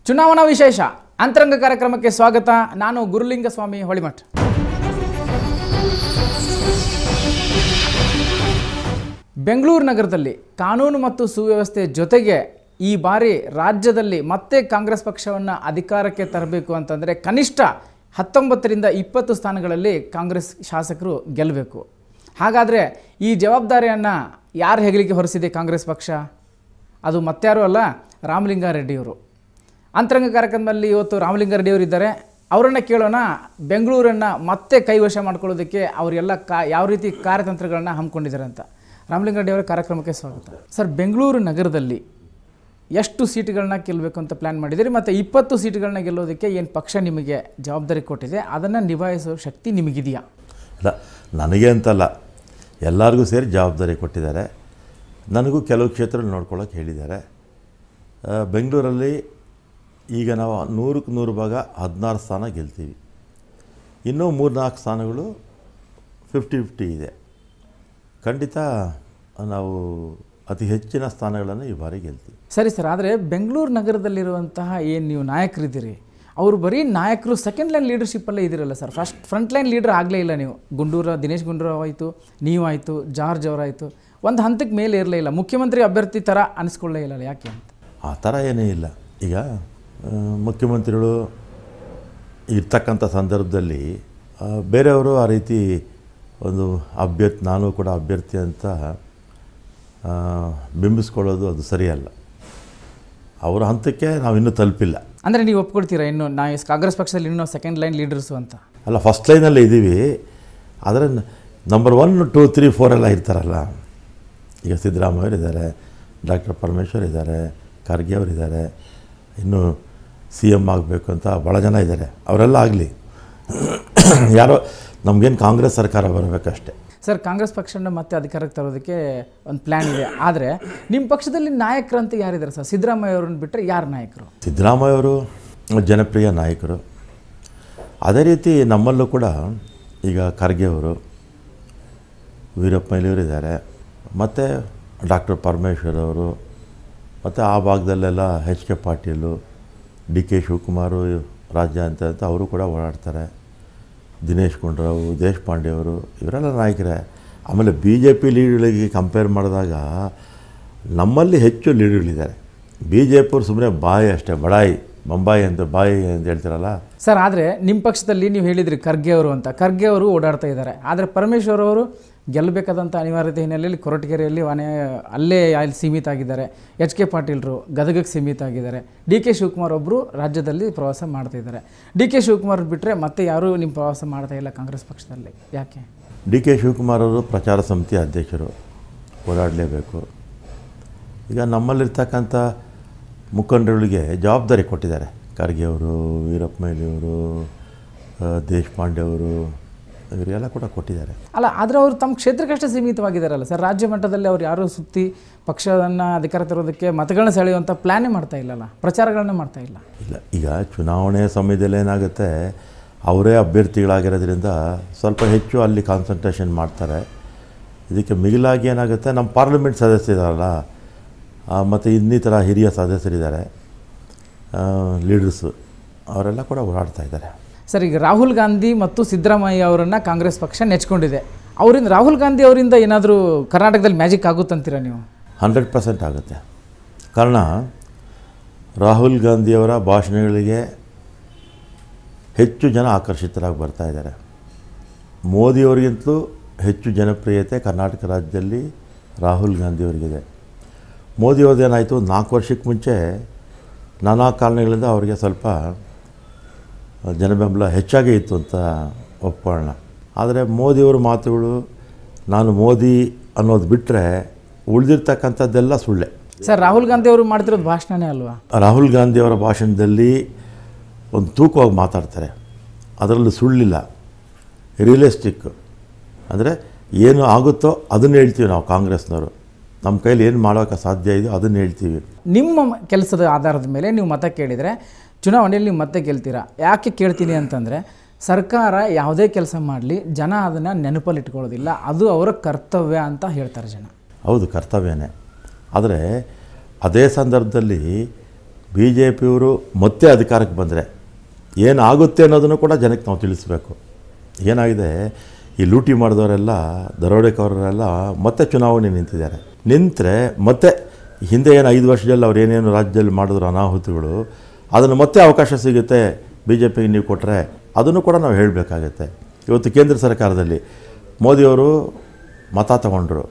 ಚುನಾವಣಾ ವಿಶೇಷ ಅಂತರಂಗ ಕಾರ್ಯಕ್ರಮಕ್ಕೆ ಸ್ವಾಗತ ನಾನು ಗುರುಲಿಂಗಸ್ವಾಮಿ ಹೊಳಿಮಠ್ ಬೆಂಗಳೂರು ನಗರದಲ್ಲಿ ಕಾನೂನು ಮತ್ತು ಸುವ್ಯವಸ್ಥೆ ಜೊತೆಗೆ ಈ ಬಾರಿ ರಾಜ್ಯದಲ್ಲಿ ಮತ್ತೆ ಕಾಂಗ್ರೆಸ್ ಪಕ್ಷವನ್ನು ಅಧಿಕಾರಕ್ಕೆ ತರಬೇಕು ಅಂತಂದರೆ ಕನಿಷ್ಠ ಹತ್ತೊಂಬತ್ತರಿಂದ ಇಪ್ಪತ್ತು ಸ್ಥಾನಗಳಲ್ಲಿ ಕಾಂಗ್ರೆಸ್ ಶಾಸಕರು ಗೆಲ್ಲಬೇಕು ಹಾಗಾದರೆ ಈ ಜವಾಬ್ದಾರಿಯನ್ನು ಯಾರು ಹೆಗಲಿಗೆ ಹೊರಿಸಿದೆ ಕಾಂಗ್ರೆಸ್ ಪಕ್ಷ ಅದು ಮತ್ಯಾರೂ ಅಲ್ಲ ರಾಮಲಿಂಗಾರೆಡ್ಡಿಯವರು ಅಂತರಂಗ ಕಾರ್ಯಕ್ರಮದಲ್ಲಿ ಇವತ್ತು ರಾಮಲಿಂಗಾರೆಡ್ಡಿಯವರು ಇದ್ದಾರೆ ಅವರನ್ನು ಕೇಳೋಣ ಬೆಂಗಳೂರನ್ನು ಮತ್ತೆ ಕೈವಶ ಮಾಡ್ಕೊಳ್ಳೋದಕ್ಕೆ ಅವರೆಲ್ಲ ಕಾ ಯಾವ ರೀತಿ ಕಾರ್ಯತಂತ್ರಗಳನ್ನ ಹಮ್ಮಿಕೊಂಡಿದ್ದಾರೆ ಅಂತ ರಾಮಲಿಂಗಾರೆಡ್ಡಿಯವರ ಕಾರ್ಯಕ್ರಮಕ್ಕೆ ಸ್ವಾಗತ ಸರ್ ಬೆಂಗಳೂರು ನಗರದಲ್ಲಿ ಎಷ್ಟು ಸೀಟ್ಗಳನ್ನ ಗೆಲ್ಲಬೇಕು ಅಂತ ಪ್ಲ್ಯಾನ್ ಮಾಡಿದ್ದೀರಿ ಮತ್ತು ಇಪ್ಪತ್ತು ಸೀಟ್ಗಳನ್ನ ಗೆಲ್ಲೋದಕ್ಕೆ ಏನು ಪಕ್ಷ ನಿಮಗೆ ಜವಾಬ್ದಾರಿ ಕೊಟ್ಟಿದೆ ಅದನ್ನು ನಿಭಾಯಿಸೋ ಶಕ್ತಿ ನಿಮಗಿದೆಯಾ ಇಲ್ಲ ನನಗೆ ಅಂತಲ್ಲ ಎಲ್ಲರಿಗೂ ಸೇರಿ ಜವಾಬ್ದಾರಿ ಕೊಟ್ಟಿದ್ದಾರೆ ನನಗೂ ಕೆಲವು ಕ್ಷೇತ್ರ ನೋಡ್ಕೊಳ್ಳೋಕೆ ಹೇಳಿದ್ದಾರೆ ಆ, ಬೆಂಗಳೂರಲ್ಲಿ ಈಗ ನಾವು ನೂರಕ್ಕೆ ನೂರು ಭಾಗ ಹದಿನಾರು ಸ್ಥಾನ ಗೆಲ್ತೀವಿ ಇನ್ನೂ ಮೂರು ನಾಲ್ಕು ಸ್ಥಾನಗಳು ಫಿಫ್ಟಿ ಫಿಫ್ಟಿ ಇದೆ ಖಂಡಿತ ನಾವು ಅತಿ ಹೆಚ್ಚಿನ ಸ್ಥಾನಗಳನ್ನು ಈ ಬಾರಿ ಗೆಲ್ತೀವಿ ಸರಿ ಸರ್ ಆದರೆ ಬೆಂಗಳೂರು ನಗರದಲ್ಲಿರುವಂತಹ ಏನು ನೀವು ನಾಯಕರಿದ್ದೀರಿ ಅವರು ಬರೀ ನಾಯಕರು ಸೆಕೆಂಡ್ ಲೈನ್ ಲೀಡರ್ಶಿಪ್ಪಲ್ಲೇ ಇದ್ದೀರಲ್ಲ sir first front line leader ಆಗಲೇ ಇಲ್ಲ ನೀವು ಗುಂಡೂರ ದಿನೇಶ್ ಗುಂಡೂರಾವ್ ಆಯಿತು ನೀವಾಯಿತು ಜಾರ್ಜ್ ಅವರಾಯಿತು ಒಂದು ಹಂತಕ್ಕೆ ಮೇಲೆ ಇರಲೇ ಇಲ್ಲ ಮುಖ್ಯಮಂತ್ರಿ ಅಭ್ಯರ್ಥಿ ಥರ ಅನಿಸ್ಕೊಳ್ಳೇ ಇಲ್ಲ ಯಾಕೆ ಅಂತ ಆ ಥರ ಏನೇ ಇಲ್ಲ ಈಗ ಆ, ಮುಖ್ಯಮಂತ್ರಿಗಳು ಇರ್ತಕ್ಕಂಥ ಸಂದರ್ಭದಲ್ಲಿ ಆ, ಬೇರೆಯವರು ಆ ರೀತಿ ಒಂದು ಅಭ್ಯರ್ಥಿ ನಾನು ಕೂಡ ಅಭ್ಯರ್ಥಿ ಅಂತ ಆ, ಬಿಂಬಿಸ್ಕೊಳ್ಳೋದು ಅದು ಸರಿಯಲ್ಲ ಅವರ ಹಂತಕ್ಕೆ ನಾವು ಇನ್ನೂ ತಲುಪಿಲ್ಲ ಅಂದರೆ ನೀವು ಒಪ್ಕೊಳ್ತೀರಾ ಇನ್ನು ನಾ ಕಾಂಗ್ರೆಸ್ ಪಕ್ಷದಲ್ಲಿ ಇನ್ನೂ ಸೆಕೆಂಡ್ ಲೈನ್ ಲೀಡರ್ಸು ಅಂತ ಅಲ್ಲ ಫಸ್ಟ್ ಲೈನಲ್ಲೇ ಇದ್ದೀವಿ ಆದರೆ number one two three four ಎಲ್ಲ ಇರ್ತಾರಲ್ಲ ಈಗ ಸಿದ್ದರಾಮಯ್ಯರು ಇದ್ದಾರೆ ಡಾಕ್ಟರ್ ಪರಮೇಶ್ವರ್ ಇದ್ದಾರೆ ಖರ್ಗೆ ಅವರಿದ್ದಾರೆ ಇನ್ನು ಸಿ ಎಮ್ ಆಗಬೇಕು ಅಂತ ಭಾಳ ಜನ ಇದ್ದಾರೆ ಅವರೆಲ್ಲ ಆಗಲಿ ಯಾರೋ ನಮಗೇನು ಕಾಂಗ್ರೆಸ್ ಸರ್ಕಾರ ಬರಬೇಕಷ್ಟೆ ಸರ್ ಕಾಂಗ್ರೆಸ್ ಪಕ್ಷನ ಮತ್ತೆ ಅಧಿಕಾರಕ್ಕೆ ತರೋದಕ್ಕೆ ಒಂದು ಪ್ಲ್ಯಾನ್ ಇದೆ ಆದರೆ ನಿಮ್ಮ ಪಕ್ಷದಲ್ಲಿ ನಾಯಕರಂತ ಯಾರಿದ್ದಾರೆ ಸರ್ ಸಿದ್ದರಾಮಯ್ಯ ಅವ್ರನ್ನ ಬಿಟ್ಟರೆ ಯಾರು ನಾಯಕರು ಸಿದ್ದರಾಮಯ್ಯವರು ಜನಪ್ರಿಯ ನಾಯಕರು ಅದೇ ರೀತಿ ನಮ್ಮಲ್ಲೂ ಕೂಡ ಈಗ ಖರ್ಗೆ ಅವರು ವೀರಪ್ಪ ಮೊಯ್ಲಿಯವರು ಇದ್ದಾರೆ ಮತ್ತು ಡಾಕ್ಟರ್ ಪರಮೇಶ್ವರ್ ಅವರು ಮತ್ತು ಆ ಭಾಗದಲ್ಲೆಲ್ಲ H K Patil D K Shivakumar ರಾಜ್ಯ ಅಂತ ಅಂತ ಅವರು ಕೂಡ ಓಡಾಡ್ತಾರೆ ದಿನೇಶ್ ಗುಂಡೂರಾವ್ ದೇಶಪಾಂಡೆ ಅವರು ಇವರೆಲ್ಲ ನಾಯಕರೇ ಆಮೇಲೆ ಬಿ ಜೆ ಪಿ ಲೀಡ್ಗಳಿಗೆ ಕಂಪೇರ್ ಮಾಡಿದಾಗ ನಮ್ಮಲ್ಲಿ ಹೆಚ್ಚು ಲೀಡ್ಗಳಿದ್ದಾರೆ ಬಿ ಜೆ ಪಿಯವ್ರು ಸುಮ್ಮನೆ ಬಾಯಿ ಅಷ್ಟೇ ಬಡಾಯಿ ಬೊಂಬಾಯಿ ಅಂತ ಬಾಯಿ ಅಂತ ಹೇಳ್ತಾರಲ್ಲ ಸರ್ ಆದರೆ ನಿಮ್ಮ ಪಕ್ಷದಲ್ಲಿ ನೀವು ಹೇಳಿದ್ರಿ ಖರ್ಗೆ ಅವರು ಅಂತ ಖರ್ಗೆ ಅವರು ಓಡಾಡ್ತಾ ಇದ್ದಾರೆ ಆದರೆ ಪರಮೇಶ್ವರ್ ಅವರು ಗೆಲ್ಲಬೇಕಾದಂಥ ಅನಿವಾರ್ಯತೆ ಹಿನ್ನೆಲೆಯಲ್ಲಿ ಕೊರಟಗೆರೆಯಲ್ಲಿ ಮನೆ ಅಲ್ಲೇ ಅಲ್ಲಿ ಸೀಮಿತ ಆಗಿದ್ದಾರೆ ಎಚ್ ಕೆ ಪಾಟೀಲ್ರು ಗದಗಕ್ಕೆ ಸೀಮಿತ ಆಗಿದ್ದಾರೆ ಡಿ ಕೆ ಶಿವಕುಮಾರ್ ಒಬ್ಬರು ರಾಜ್ಯದಲ್ಲಿ ಪ್ರವಾಸ ಮಾಡ್ತಾ ಇದ್ದಾರೆ ಡಿ ಕೆ ಶಿವಕುಮಾರ್ ಬಿಟ್ಟರೆ ಮತ್ತೆ ಯಾರೂ ನಿಮ್ಮ ಪ್ರವಾಸ ಮಾಡ್ತಾ ಇಲ್ಲ ಕಾಂಗ್ರೆಸ್ ಪಕ್ಷದಲ್ಲಿ ಯಾಕೆ ಡಿ ಕೆ ಶಿವಕುಮಾರ್ ಅವರು ಪ್ರಚಾರ ಸಮಿತಿ ಅಧ್ಯಕ್ಷರು ಓಡಾಡಲೇಬೇಕು ಈಗ ನಮ್ಮಲ್ಲಿರ್ತಕ್ಕಂಥ ಮುಖಂಡರುಗಳಿಗೆ ಜವಾಬ್ದಾರಿ ಕೊಟ್ಟಿದ್ದಾರೆ ಖರ್ಗೆ ಅವರು ವೀರಪ್ಪ ಮೊಯ್ಲಿಯವರು ಆ, ದೇಶಪಾಂಡೆ ಅವರು ಇವರಿಗೆಲ್ಲ ಕೂಡ ಕೊಟ್ಟಿದ್ದಾರೆ ಅಲ್ಲ ಆದರೆ ಅವರು ತಮ್ಮ ಕ್ಷೇತ್ರಕ್ಕಷ್ಟೇ ಸೀಮಿತವಾಗಿದ್ದಾರಲ್ಲ ಸರ್ ರಾಜ್ಯ ಮಟ್ಟದಲ್ಲಿ ಅವ್ರು ಯಾರೂ ಸುತ್ತಿ ಪಕ್ಷವನ್ನು ಅಧಿಕಾರ ತರೋದಕ್ಕೆ ಮತಗಳನ್ನ ಸೆಳೆಯುವಂಥ ಪ್ಲ್ಯಾನೇ ಮಾಡ್ತಾ ಇಲ್ಲಲ್ಲ ಪ್ರಚಾರಗಳನ್ನ ಮಾಡ್ತಾ ಇಲ್ಲ ಇಲ್ಲ ಈಗ ಚುನಾವಣೆ ಸಮಯದಲ್ಲಿ ಏನಾಗುತ್ತೆ ಅವರೇ ಅಭ್ಯರ್ಥಿಗಳಾಗಿರೋದ್ರಿಂದ ಸ್ವಲ್ಪ ಹೆಚ್ಚು ಅಲ್ಲಿ ಕಾನ್ಸಂಟ್ರೇಷನ್ ಮಾಡ್ತಾರೆ ಇದಕ್ಕೆ ಮಿಗಿಲಾಗಿ ಏನಾಗುತ್ತೆ ನಮ್ಮ ಪಾರ್ಲಿಮೆಂಟ್ ಸದಸ್ಯರಿದಾರಲ್ಲ ಮತ್ತು ಇನ್ನಿತರ ಹಿರಿಯ ಸದಸ್ಯರಿದ್ದಾರೆ ಲೀಡರ್ಸು ಅವರೆಲ್ಲ ಕೂಡ ಓಡಾಡ್ತಾ ಇದ್ದಾರೆ ಸರ್ ಈಗ ರಾಹುಲ್ ಗಾಂಧಿ ಮತ್ತು ಸಿದ್ದರಾಮಯ್ಯ ಅವರನ್ನು ಕಾಂಗ್ರೆಸ್ ಪಕ್ಷ ನೆಚ್ಕೊಂಡಿದೆ ಅವರಿಂದ ರಾಹುಲ್ ಗಾಂಧಿ ಅವರಿಂದ ಏನಾದರೂ ಕರ್ನಾಟಕದಲ್ಲಿ ಮ್ಯಾಜಿಕ್ ಆಗುತ್ತಂತೀರಾ ನೀವು ಹಂಡ್ರೆಡ್ ಪರ್ಸೆಂಟ್ ಆಗುತ್ತೆ ಕಾರಣ ರಾಹುಲ್ ಗಾಂಧಿಯವರ ಭಾಷಣಗಳಿಗೆ ಹೆಚ್ಚು ಜನ ಆಕರ್ಷಿತರಾಗಿ ಬರ್ತಾ ಇದ್ದಾರೆ ಮೋದಿಯವರಿಗಿಂತಲೂ ಹೆಚ್ಚು ಜನಪ್ರಿಯತೆ ಕರ್ನಾಟಕ ರಾಜ್ಯದಲ್ಲಿ ರಾಹುಲ್ ಗಾಂಧಿಯವರಿಗಿದೆ ಮೋದಿಯವ್ರದ್ದು ಏನಾಯಿತು ನಾಲ್ಕು ವರ್ಷಕ್ಕೆ ಮುಂಚೆ ನಾನಾ ಕಾರಣಗಳಿಂದ ಅವರಿಗೆ ಸ್ವಲ್ಪ ಜನಬೆಂಬಲ ಹೆಚ್ಚಾಗೇ ಇತ್ತು ಅಂತ ಒಪ್ಕೊಳ್ಳೋಣ ಆದರೆ ಮೋದಿಯವರ ಮಾತುಗಳು ನಾನು ಮೋದಿ ಅನ್ನೋದು ಬಿಟ್ಟರೆ ಉಳಿದಿರ್ತಕ್ಕಂಥದ್ದೆಲ್ಲ ಸುಳ್ಳೆ ಸರ್ ರಾಹುಲ್ ಗಾಂಧಿ ಅವರು ಮಾಡ್ತಿರೋದು ಭಾಷಣನೇ ಅಲ್ವಾ ರಾಹುಲ್ ಗಾಂಧಿಯವರ ಭಾಷಣದಲ್ಲಿ ಒಂದು ತೂಕವಾಗಿ ಮಾತಾಡ್ತಾರೆ ಅದರಲ್ಲಿ ಸುಳ್ಳಿಲ್ಲ ರಿಯಲಿಸ್ಟಿಕ್ ಅಂದರೆ ಏನು ಆಗುತ್ತೋ ಅದನ್ನು ಹೇಳ್ತೀವಿ ನಾವು ಕಾಂಗ್ರೆಸ್ನವರು ನಮ್ಮ ಕೈಲಿ ಏನು ಮಾಡೋಕ್ಕೆ ಸಾಧ್ಯ ಇದೆಯೋ ಅದನ್ನು ಹೇಳ್ತೀವಿ ನಿಮ್ಮ ಮ- ಕೆಲಸದ ಆಧಾರದ ಮೇಲೆ ನೀವು ಮತ ಕೇಳಿದರೆ ಚುನಾವಣೆಯಲ್ಲಿ ನೀವು ಮತ್ತೆ ಗೆಲ್ತೀರಾ ಯಾಕೆ ಕೇಳ್ತೀನಿ ಅಂತಂದರೆ ಸರ್ಕಾರ ಯಾವುದೇ ಕೆಲಸ ಮಾಡಲಿ ಜನ ಅದನ್ನು ನೆನಪಲ್ಲಿ ಇಟ್ಕೊಳ್ಳೋದಿಲ್ಲ ಅದು ಅವರ ಕರ್ತವ್ಯ ಅಂತ ಹೇಳ್ತಾರೆ ಜನ ಹೌದು ಕರ್ತವ್ಯನೇ ಆದರೆ ಅದೇ ಸಂದರ್ಭದಲ್ಲಿ ಬಿ ಜೆ ಪಿಯವರು ಮತ್ತೆ ಅಧಿಕಾರಕ್ಕೆ ಬಂದರೆ ಏನಾಗುತ್ತೆ ಅನ್ನೋದನ್ನು ಕೂಡ ಜನಕ್ಕೆ ನಾವು ತಿಳಿಸ್ಬೇಕು ಏನಾಗಿದೆ ಈ ಲೂಟಿ ಮಾಡಿದವರೆಲ್ಲ ದರೋಡೆಕೋರರೆಲ್ಲ ಮತ್ತೆ ಚುನಾವಣೆ ನಿಂತಿದ್ದಾರೆ ನಿಂತರೆ ಮತ್ತೆ ಹಿಂದೆ ಏನು ಐದು ವರ್ಷದಲ್ಲಿ ಅವ್ರು ಏನೇನು ರಾಜ್ಯದಲ್ಲಿ ಮಾಡಿದ್ರು ಅನಾಹುತಿಗಳು ಅದನ್ನು ಮತ್ತೆ ಅವಕಾಶ ಸಿಗುತ್ತೆ ಬಿ ಜೆ ಪಿಗೆ ನೀವು ಕೊಟ್ಟರೆ ಅದನ್ನು ಕೂಡ ನಾವು ಹೇಳಬೇಕಾಗತ್ತೆ ಇವತ್ತು ಕೇಂದ್ರ ಸರ್ಕಾರದಲ್ಲಿ ಮೋದಿಯವರು ಮತ ತಗೊಂಡ್ರು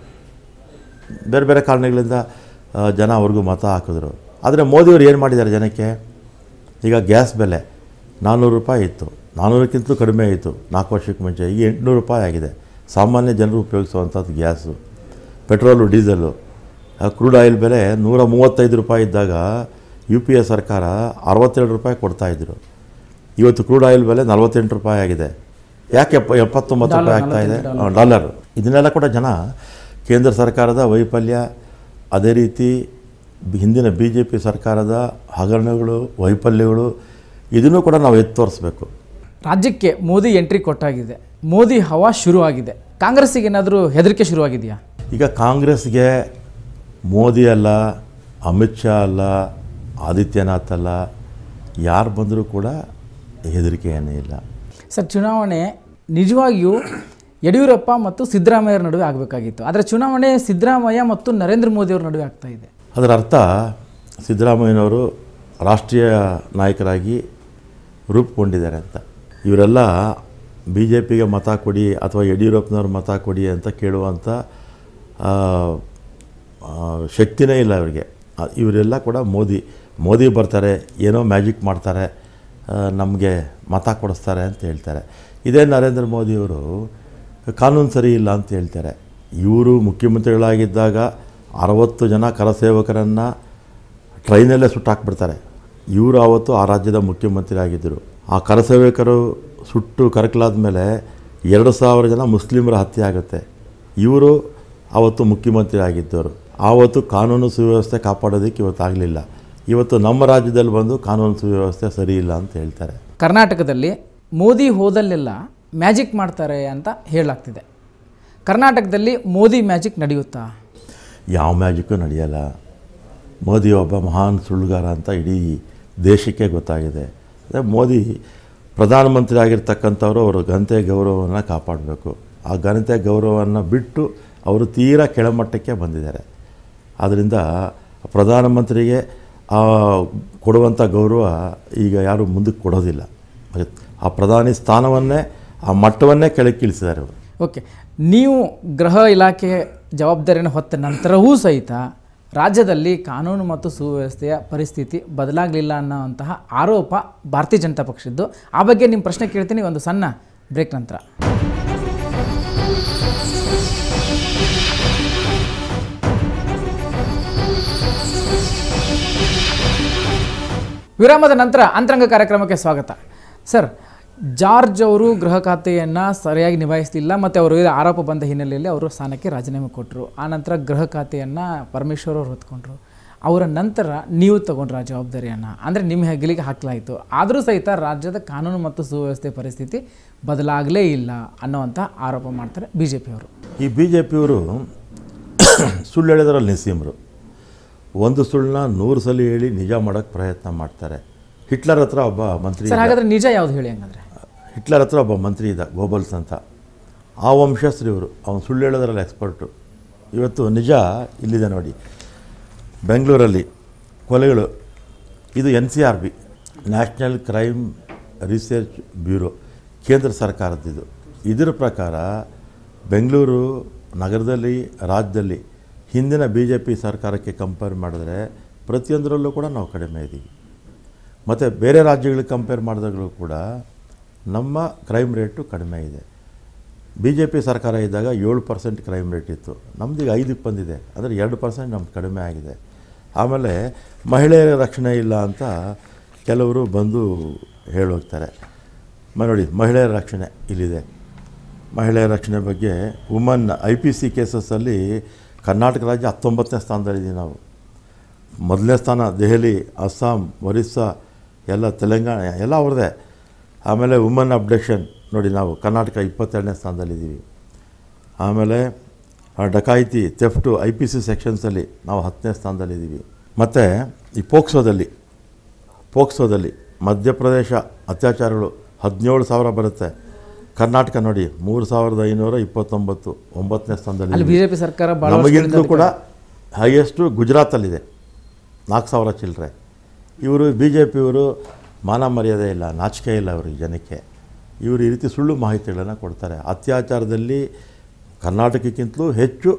ಬೇರೆ ಬೇರೆ ಕಾರಣಗಳಿಂದ ಆ, ಜನ ಅವ್ರಿಗೂ ಮತ ಹಾಕಿದ್ರು ಆದರೆ ಮೋದಿಯವರು ಏನು ಮಾಡಿದ್ದಾರೆ ಜನಕ್ಕೆ ಈಗ ಗ್ಯಾಸ್ ಬೆಲೆ ನಾನ್ನೂರು ರೂಪಾಯಿ ಇತ್ತು ನಾನ್ನೂರಕ್ಕಿಂತಲೂ ಕಡಿಮೆ ಇತ್ತು ನಾಲ್ಕು ವರ್ಷಕ್ಕೆ ಮುಂಚೆ ಈಗ ಎಂಟುನೂರು ರೂಪಾಯಿ ಆಗಿದೆ ಸಾಮಾನ್ಯ ಜನರು ಉಪಯೋಗಿಸುವಂಥದ್ದು ಗ್ಯಾಸು ಪೆಟ್ರೋಲು ಡೀಸೆಲು ಆ, ಕ್ರೂಡ್ ಆಯಿಲ್ ಬೆಲೆ ನೂರ ಮೂವತ್ತೈದು ರೂಪಾಯಿ ಇದ್ದಾಗ ಯು ಪಿ ಎ ಸರ್ಕಾರ ಅರವತ್ತೆರಡು ರೂಪಾಯಿ ಕೊಡ್ತಾಯಿದ್ರು ಇವತ್ತು ಕ್ರೂಡ್ ಆಯಿಲ್ ಬೆಲೆ ನಲವತ್ತೆಂಟು ರೂಪಾಯಿ ಆಗಿದೆ ಯಾಕೆ ಎಪ್ಪ ಎಪ್ಪತ್ತೊಂಬತ್ತು ರೂಪಾಯಿ ಆಗ್ತಾ ಇದೆ ಡಾಲರ್ ಇದನ್ನೆಲ್ಲ ಕೂಡ ಜನ ಕೇಂದ್ರ ಸರ್ಕಾರದ ವೈಫಲ್ಯ ಅದೇ ರೀತಿ ಬಿ- ಹಿಂದಿನ ಬಿ ಜೆ ಪಿ ಸರ್ಕಾರದ ಹಗರಣಗಳು ವೈಫಲ್ಯಗಳು ಇದನ್ನು ಕೂಡ ನಾವು ಎತ್ತಿ ತೋರಿಸ್ಬೇಕು ರಾಜ್ಯಕ್ಕೆ ಮೋದಿ ಎಂಟ್ರಿ ಕೊಟ್ಟಾಗಿದೆ ಮೋದಿ ಹವಾ ಶುರುವಾಗಿದೆ ಕಾಂಗ್ರೆಸ್ಸಿಗೆ ಏನಾದರೂ ಹೆದರಿಕೆ ಶುರುವಾಗಿದೆಯಾ ಈಗ ಕಾಂಗ್ರೆಸ್ಗೆ ಮೋದಿ ಅಲ್ಲ ಅಮಿತ್ ಶಾ ಅಲ್ಲ ಆದಿತ್ಯನಾಥ್ ಅಲ್ಲ ಯಾರು ಬಂದರೂ ಕೂಡ ಹೆದರಿಕೆ ಏನೂ ಇಲ್ಲ ಸರ್ ಚುನಾವಣೆ ನಿಜವಾಗಿಯೂ ಯಡಿಯೂರಪ್ಪ ಮತ್ತು ಸಿದ್ದರಾಮಯ್ಯರ ನಡುವೆ ಆಗಬೇಕಾಗಿತ್ತು ಆದರೆ ಚುನಾವಣೆ ಸಿದ್ದರಾಮಯ್ಯ ಮತ್ತು ನರೇಂದ್ರ ಮೋದಿಯವರ ನಡುವೆ ಆಗ್ತಾ ಇದೆ ಅದರ ಅರ್ಥ ಸಿದ್ದರಾಮಯ್ಯನವರು ರಾಷ್ಟ್ರೀಯ ನಾಯಕರಾಗಿ ರೂಪುಗೊಂಡಿದ್ದಾರೆ ಅಂತ ಇವರೆಲ್ಲ ಬಿ ಜೆ ಪಿಗೆ ಮತ ಕೊಡಿ ಅಥವಾ ಯಡಿಯೂರಪ್ಪನವ್ರ ಮತ ಕೊಡಿ ಅಂತ ಕೇಳುವಂಥ ಆ, ಆ, ಶಕ್ತಿನೇ ಇಲ್ಲ ಇವರಿಗೆ ಆ, ಇವರೆಲ್ಲ ಕೂಡ ಮೋದಿ ಮೋದಿ ಬರ್ತಾರೆ ಏನೋ ಮ್ಯಾಜಿಕ್ ಮಾಡ್ತಾರೆ ನಮಗೆ ಮತ ಕೊಡಿಸ್ತಾರೆ ಅಂತ ಹೇಳ್ತಾರೆ ಇದೇ ನರೇಂದ್ರ ಮೋದಿಯವರು ಕಾನೂನು ಸರಿ ಇಲ್ಲ ಅಂತ ಹೇಳ್ತಾರೆ ಇವರು ಮುಖ್ಯಮಂತ್ರಿಗಳಾಗಿದ್ದಾಗ ಅರವತ್ತು ಜನ ಕರಸೇವಕರನ್ನು ಟ್ರೈನಲ್ಲೇ ಸುಟ್ಟಾಕ್ಬಿಡ್ತಾರೆ ಇವರು ಆವತ್ತು ಆ ರಾಜ್ಯದ ಮುಖ್ಯಮಂತ್ರಿ ಆಗಿದ್ದರು ಆ ಕರಸೇವಕರು ಸುಟ್ಟು ಕರಕಲಾದ ಮೇಲೆ ಎರಡು ಸಾವಿರ ಜನ ಮುಸ್ಲಿಮರ ಹತ್ಯೆ ಆಗುತ್ತೆ ಇವರು ಆವತ್ತು ಮುಖ್ಯಮಂತ್ರಿ ಆಗಿದ್ದವರು ಆವತ್ತು ಕಾನೂನು ಸುವ್ಯವಸ್ಥೆ ಕಾಪಾಡೋದಕ್ಕೆ ಇವತ್ತು ಆಗಲಿಲ್ಲ ಇವತ್ತು ನಮ್ಮ ರಾಜ್ಯದಲ್ಲಿ ಬಂದು ಕಾನೂನು ಸುವ್ಯವಸ್ಥೆ ಸರಿ ಇಲ್ಲ ಅಂತ ಹೇಳ್ತಾರೆ ಕರ್ನಾಟಕದಲ್ಲಿ ಮೋದಿ ಹೋದಲ್ಲೆಲ್ಲ ಮ್ಯಾಜಿಕ್ ಮಾಡ್ತಾರೆ ಅಂತ ಹೇಳಲಾಗ್ತಿದೆ ಕರ್ನಾಟಕದಲ್ಲಿ ಮೋದಿ ಮ್ಯಾಜಿಕ್ ನಡೆಯುತ್ತಾ ಯಾವ ಮ್ಯಾಜಿಕ್ಕೂ ನಡೆಯಲ್ಲ ಮೋದಿ ಒಬ್ಬ ಮಹಾನ್ ಸುಳ್ಳುಗಾರ ಅಂತ ಇಡೀ ದೇಶಕ್ಕೆ ಗೊತ್ತಾಗಿದೆ ಅದೇ ಮೋದಿ ಪ್ರಧಾನಮಂತ್ರಿ ಆಗಿರ್ತಕ್ಕಂಥವ್ರು ಅವರು ಘನತೆ ಗೌರವವನ್ನು ಕಾಪಾಡಬೇಕು ಆ ಘನತೆ ಗೌರವವನ್ನು ಬಿಟ್ಟು ಅವರು ತೀರಾ ಕೆಳಮಟ್ಟಕ್ಕೆ ಬಂದಿದ್ದಾರೆ ಆದ್ದರಿಂದ ಪ್ರಧಾನಮಂತ್ರಿಗೆ ಆ ಕೊಡುವಂಥ ಗೌರವ ಈಗ ಯಾರೂ ಮುಂದಕ್ಕೆ ಕೊಡೋದಿಲ್ಲ ಆ ಪ್ರಧಾನಿ ಸ್ಥಾನವನ್ನೇ ಆ ಮಟ್ಟವನ್ನೇ ಕೆಳಕ್ಕಿಳಿಸಿದ್ದಾರೆ ಅವರು ಓಕೆ ನೀವು ಗೃಹ ಇಲಾಖೆ ಜವಾಬ್ದಾರಿಯನ್ನು ಹೊತ್ತ ನಂತರವೂ ಸಹಿತ ರಾಜ್ಯದಲ್ಲಿ ಕಾನೂನು ಮತ್ತು ಸುವ್ಯವಸ್ಥೆಯ ಪರಿಸ್ಥಿತಿ ಬದಲಾಗಲಿಲ್ಲ ಅನ್ನೋಂತಹ ಆರೋಪ ಭಾರತೀಯ ಜನತಾ ಪಕ್ಷದ್ದು ಆ ಬಗ್ಗೆ ನಿಮ್ಮ ಪ್ರಶ್ನೆ ಕೇಳ್ತೀನಿ ಒಂದು ಸಣ್ಣ ಬ್ರೇಕ್ ನಂತರ ವಿರಾಮದ ನಂತರ ಅಂತರಂಗ ಕಾರ್ಯಕ್ರಮಕ್ಕೆ ಸ್ವಾಗತ ಸರ್ ಜಾರ್ಜ್ ಅವರು ಗೃಹ ಖಾತೆಯನ್ನು ಸರಿಯಾಗಿ ನಿಭಾಯಿಸಲಿಲ್ಲ ಮತ್ತು ಅವರು ಆರೋಪ ಬಂದ ಹಿನ್ನೆಲೆಯಲ್ಲಿ ಅವರು ಸ್ಥಾನಕ್ಕೆ ರಾಜೀನಾಮೆ ಕೊಟ್ಟರು ಆನಂತರ ಗೃಹ ಖಾತೆಯನ್ನು ಪರಮೇಶ್ವರ್ ಅವರು ಹೊತ್ಕೊಂಡ್ರು ಅವರ ನಂತರ ನೀವು ತಗೊಂಡ್ರ ಆ ಜವಾಬ್ದಾರಿಯನ್ನು ಅಂದರೆ ನಿಮ್ಮ ಹೆಗಲಿಗೆ ಹಾಕಲಾಯಿತು ಆದರೂ ಸಹಿತ ರಾಜ್ಯದ ಕಾನೂನು ಮತ್ತು ಸುವ್ಯವಸ್ಥೆ ಪರಿಸ್ಥಿತಿ ಬದಲಾಗಲೇ ಇಲ್ಲ ಅನ್ನೋವಂಥ ಆರೋಪ ಮಾಡ್ತಾರೆ ಬಿ ಜೆ ಪಿಯವರು ಈ ಬಿ ಜೆ ಪಿಯವರು ಸುಳ್ಳು ಹೇಳಿದ್ರಲ್ಲಿ ನಿಸ್ಸೀಮರು ಒಂದು ಸುಳ್ಳನ್ನ ನೂರು ಸಲ ಹೇಳಿ ನಿಜ ಮಾಡೋಕ್ಕೆ ಪ್ರಯತ್ನ ಮಾಡ್ತಾರೆ ಹಿಟ್ಲರ್ ಹತ್ರ ಒಬ್ಬ ಮಂತ್ರಿ ಸರ್ ಹಾಗಾದರೆ ನಿಜ ಯಾವುದು ಹೇಳಿ ಹಂಗಂದ್ರೆ ಹಿಟ್ಲರ್ ಹತ್ರ ಒಬ್ಬ ಮಂತ್ರಿ ಇದ್ದ ಗೋಬಲ್ಸ್ ಅಂತ ಆ ವಂಶಸ್ಥರು ಇವರು ಅವನು ಸುಳ್ಳು ಹೇಳೋದ್ರಲ್ಲಿ ಎಕ್ಸ್ಪರ್ಟು ಇವತ್ತು ನಿಜ ಇಲ್ಲಿದೆ ನೋಡಿ ಬೆಂಗಳೂರಲ್ಲಿ ಕೊಲೆಗಳು ಇದು N C R B national crime research bureau ಕೇಂದ್ರ ಸರ್ಕಾರದ್ದಿದು ಇದರ ಪ್ರಕಾರ ಬೆಂಗಳೂರು ನಗರದಲ್ಲಿ ರಾಜ್ಯದಲ್ಲಿ ಹಿಂದಿನ ಬಿ ಜೆ ಪಿ ಸರ್ಕಾರಕ್ಕೆ ಕಂಪೇರ್ ಮಾಡಿದ್ರೆ ಪ್ರತಿಯೊಂದರಲ್ಲೂ ಕೂಡ ನಾವು ಕಡಿಮೆ ಇದ್ದೀವಿ ಮತ್ತು ಬೇರೆ ರಾಜ್ಯಗಳಿಗೆ ಕಂಪೇರ್ ಮಾಡಿದಾಗಲೂ ಕೂಡ ನಮ್ಮ ಕ್ರೈಮ್ ರೇಟು ಕಡಿಮೆ ಇದೆ ಬಿ ಜೆ ಪಿ ಸರ್ಕಾರ ಇದ್ದಾಗ ಏಳು ಪರ್ಸೆಂಟ್ ಕ್ರೈಮ್ ರೇಟ್ ಇತ್ತು ನಮ್ದು ಈಗ ಐದಕ್ಕೆ ಬಂದಿದೆ ಅಂದರೆ ಎರಡು ಪರ್ಸೆಂಟ್ ನಮ್ದು ಕಡಿಮೆ ಆಗಿದೆ ಆಮೇಲೆ ಮಹಿಳೆಯರ ರಕ್ಷಣೆ ಇಲ್ಲ ಅಂತ ಕೆಲವರು ಬಂದು ಹೇಳೋಗ್ತಾರೆ ಮ ನೋಡಿ ಮಹಿಳೆಯರ ರಕ್ಷಣೆ ಇಲ್ಲಿದೆ ಮಹಿಳೆಯರ ರಕ್ಷಣೆ ಬಗ್ಗೆ ವುಮನ್ ಐ ಪಿ ಸಿ ಕೇಸಸ್ಸಲ್ಲಿ ಕರ್ನಾಟಕ ರಾಜ್ಯ ಹತ್ತೊಂಬತ್ತನೇ ಸ್ಥಾನದಲ್ಲಿದ್ದೀವಿ ನಾವು ಮೊದಲನೇ ಸ್ಥಾನ ದೆಹಲಿ ಅಸ್ಸಾಂ ಒರಿಸ್ಸಾ ಎಲ್ಲ ತೆಲಂಗಾಣ ಎಲ್ಲ ಅವ್ರದ್ದೇ ಆಮೇಲೆ ವುಮನ್ ಅಬ್ಡಕ್ಷನ್ ನೋಡಿ ನಾವು ಕರ್ನಾಟಕ ಇಪ್ಪತ್ತೆರಡನೇ ಸ್ಥಾನದಲ್ಲಿದ್ದೀವಿ ಆಮೇಲೆ ಆ ಡಕಾಯಿತಿ ಥೆಫ್ಟು ಐ ಪಿ ಸಿ ಸೆಕ್ಷನ್ಸಲ್ಲಿ ನಾವು ಹತ್ತನೇ ಸ್ಥಾನದಲ್ಲಿದ್ದೀವಿ ಮತ್ತು ಈ ಪೋಕ್ಸೋದಲ್ಲಿ ಪೋಕ್ಸೋದಲ್ಲಿ ಮಧ್ಯಪ್ರದೇಶ ಅತ್ಯಾಚಾರಗಳು ಹದಿನೇಳು ಸಾವಿರ ಬರುತ್ತೆ ಕರ್ನಾಟಕ ನೋಡಿ ಮೂರು ಸಾವಿರದ ಐನೂರ ಇಪ್ಪತ್ತೊಂಬತ್ತು ಒಂಬತ್ತನೇ ಅಲ್ಲಿ ಸ್ಥಾನದಲ್ಲಿ ಬಿಜೆಪಿ ಸರ್ಕಾರ ಭಾಳ ನಮಗಿಂತಲೂ ಕೂಡ ಹೈಯೆಸ್ಟು ಗುಜರಾತಲ್ಲಿದೆ ನಾಲ್ಕು ಸಾವಿರ ಚಿಲ್ಲರೆ ಇವರು ಬಿ ಜೆ ಪಿಯವರು ಮಾನ ಮರ್ಯಾದೆ ಇಲ್ಲ ನಾಚಿಕೆ ಇಲ್ಲ ಅವ್ರಿಗೆ ಜನಕ್ಕೆ ಇವರು ಈ ರೀತಿ ಸುಳ್ಳು ಮಾಹಿತಿಗಳನ್ನು ಕೊಡ್ತಾರೆ ಅತ್ಯಾಚಾರದಲ್ಲಿ ಕರ್ನಾಟಕಕ್ಕಿಂತಲೂ ಹೆಚ್ಚು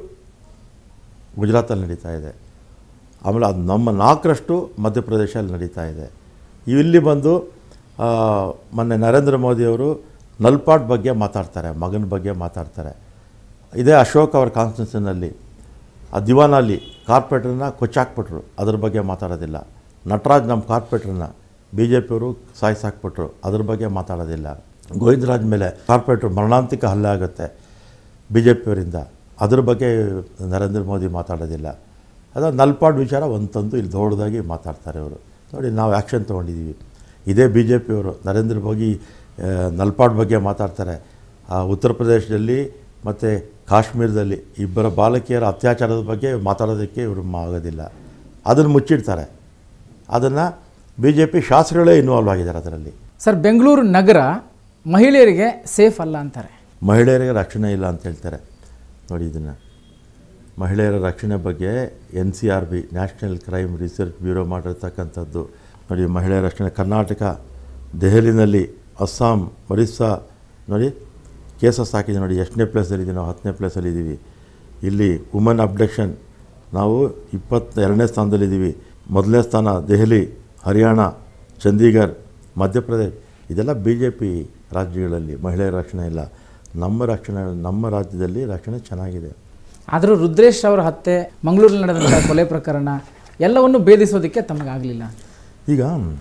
ಗುಜರಾತಲ್ಲಿ ನಡೀತಾ ಇದೆ ಆಮೇಲೆ ಅದು ನಮ್ಮ ನಾಲ್ಕರಷ್ಟು ಮಧ್ಯಪ್ರದೇಶಲ್ಲಿ ನಡೀತಾ ಇದೆ ಇಲ್ಲಿ ಬಂದು ಆ, ಮೊನ್ನೆ ನರೇಂದ್ರ ಮೋದಿಯವರು ನಲ್ಪಾಡ್ ಬಗ್ಗೆ ಮಾತಾಡ್ತಾರೆ ಮಗನ ಬಗ್ಗೆ ಮಾತಾಡ್ತಾರೆ ಇದೇ ಅಶೋಕ್ ಅವರ ಕಾನ್ಸ್ಟಿಟ್ಯೂನ್ಸಿನಲ್ಲಿ ಆ ದಿವಾನಲ್ಲಿ ಕಾರ್ಪೊರೇಟ್ರನ್ನ ಕೊಚ್ಚಾಕ್ಬಿಟ್ರು ಅದ್ರ ಬಗ್ಗೆ ಮಾತಾಡೋದಿಲ್ಲ ನಟರಾಜ್ ನಮ್ಮ ಕಾರ್ಪೊರೇಟ್ರನ್ನ ಬಿ ಜೆ ಪಿಯವರು ಸಾಯಿಸಾಕ್ಬಿಟ್ರು ಅದ್ರ ಬಗ್ಗೆ ಮಾತಾಡೋದಿಲ್ಲ ಗೋವಿಂದರಾಜ್ ಮೇಲೆ ಕಾರ್ಪೊರೇಟ್ರು ಮರಣಾಂತಿಕ ಹಲ್ಲೆ ಆಗುತ್ತೆ ಬಿ ಜೆ ಪಿಯವರಿಂದ ಅದ್ರ ಬಗ್ಗೆ ನರೇಂದ್ರ ಮೋದಿ ಮಾತಾಡೋದಿಲ್ಲ ಅದು ನಲ್ಪಾಡ್ ವಿಚಾರ ಒಂದು ತಂದು ಇಲ್ಲಿ ದೊಡ್ಡದಾಗಿ ಮಾತಾಡ್ತಾರೆ ಅವರು ನೋಡಿ ನಾವು ಆ್ಯಕ್ಷನ್ ತೊಗೊಂಡಿದ್ದೀವಿ ಇದೇ ಬಿ ಜೆ ಪಿಯವರು ನರೇಂದ್ರ ಮೋದಿ ಆ, ನಲ್ಪಾಡ್ ಬಗ್ಗೆ ಮಾತಾಡ್ತಾರೆ ಆ, ಉತ್ತರ ಪ್ರದೇಶದಲ್ಲಿ ಮತ್ತು ಕಾಶ್ಮೀರದಲ್ಲಿ ಇಬ್ಬರ ಬಾಲಕಿಯರ ಅತ್ಯಾಚಾರದ ಬಗ್ಗೆ ಮಾತಾಡೋದಕ್ಕೆ ಇವರು ಆಗೋದಿಲ್ಲ ಅದನ್ನು ಮುಚ್ಚಿಡ್ತಾರೆ ಅದನ್ನು ಬಿ ಜೆ ಪಿ ಶಾಸ್ತ್ರಗಳೇ ಇನ್ವಾಲ್ವ್ ಆಗಿದ್ದಾರೆ ಅದರಲ್ಲಿ ಸರ್ ಬೆಂಗಳೂರು ನಗರ ಮಹಿಳೆಯರಿಗೆ ಸೇಫ್ ಅಲ್ಲ ಅಂತಾರೆ ಮಹಿಳೆಯರಿಗೆ ರಕ್ಷಣೆ ಇಲ್ಲ ಅಂತ ಹೇಳ್ತಾರೆ ನೋಡಿ ಇದನ್ನು ಮಹಿಳೆಯರ ರಕ್ಷಣೆ ಬಗ್ಗೆ N C R B national crime research bureau ಮಾಡಿರ್ತಕ್ಕಂಥದ್ದು ನೋಡಿ ಮಹಿಳೆಯರ ರಕ್ಷಣೆ ಕರ್ನಾಟಕ ದೆಹಲಿನಲ್ಲಿ ಅಸ್ಸಾಂ ಒರಿಸ್ಸಾ ನೋಡಿ ಕೇಸಸ್ ಹಾಕಿದೆ ನೋಡಿ ಎಷ್ಟನೇ ಪ್ಲೇಸಲ್ಲಿದ್ದೀವಿ ನಾವು ಹತ್ತನೇ ಪ್ಲೇಸಲ್ಲಿದ್ದೀವಿ ಇಲ್ಲಿ ವುಮನ್ ಅಬ್ಡಕ್ಷನ್ ನಾವು ಇಪ್ಪತ್ತೆರಡನೇ ಸ್ಥಾನದಲ್ಲಿದ್ದೀವಿ ಮೊದಲನೇ ಸ್ಥಾನ ದೆಹಲಿ ಹರಿಯಾಣ ಚಂಡೀಗಢ್ ಮಧ್ಯಪ್ರದೇಶ್ ಇದೆಲ್ಲ ಬಿ ಜೆ ಪಿ ರಾಜ್ಯಗಳಲ್ಲಿ ಮಹಿಳೆಯರ ರಕ್ಷಣೆ ಇಲ್ಲ ನಮ್ಮ ರಕ್ಷಣೆ ನಮ್ಮ ರಾಜ್ಯದಲ್ಲಿ ರಕ್ಷಣೆ ಚೆನ್ನಾಗಿದೆ ಆದರೂ ರುದ್ರೇಶ್ ಅವರ ಹತ್ಯೆ ಮಂಗಳೂರಲ್ಲಿ ನಡೆದಂಥ ಕೊಲೆ ಪ್ರಕರಣ ಎಲ್ಲವನ್ನು ಭೇದಿಸೋದಕ್ಕೆ ತಮಗಾಗಲಿಲ್ಲ ಈಗ